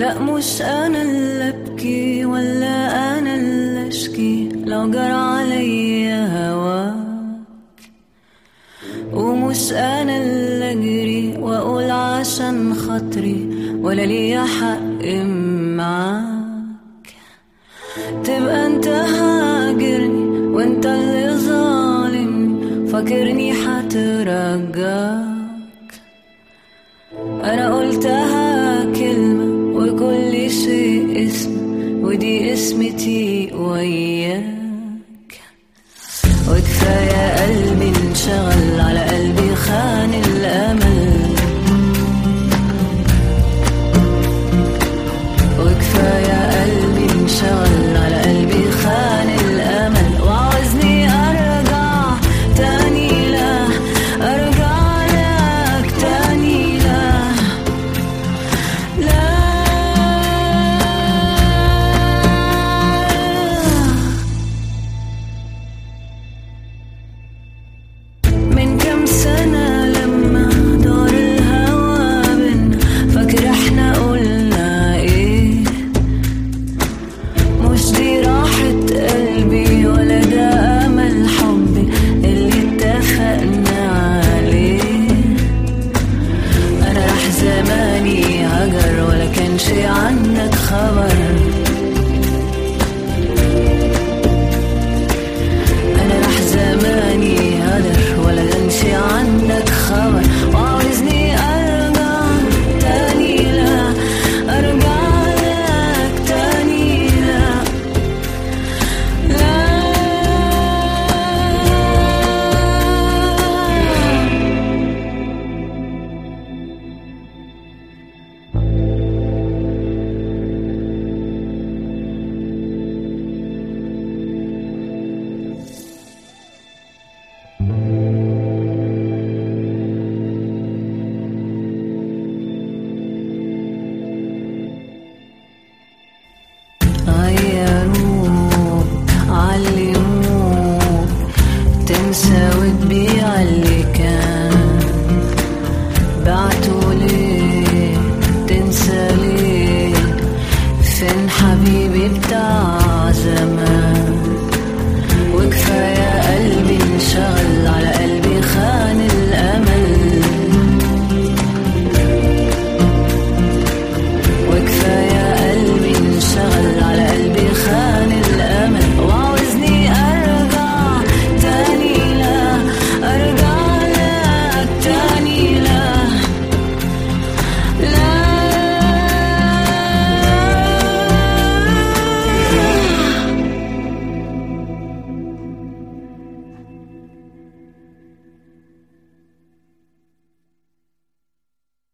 لا مش انا اللي ابكي ولا انا اللي اشكي لو جرى عليا هواك ومش انا اللي اجري واقول عشان خاطري ولا ليا حق معاك تبقى انت هاجرني وانت اللي ظالمني فاكرني هترجاك انا قلتها كلمة وكل شيء اسم ودي اسمتي وياك وكفاية قلبي انشغل على قلبي خان الأمل وكفاية قلبي انشغل على قلبي خان الأمل وعاوزني أرجع تاني لا أرجع لك تاني لا لا من كم سنة لما دار الهوى بينا فاكر احنا قلنا ايه مش دي راحة قلبي ولا ده أمل حبي اللي اتفقنا عليه أنا راح زماني هجر ولا كانش عنك خبر أنا راح زماني هدر ولا لنشي عنك خبر وعاوزني أرجع تاني لا أرجع لك تاني لا لا غيروك علموك تنسى وتبيع اللي كان بعتوا ليه تنسى ليه فين حبيبي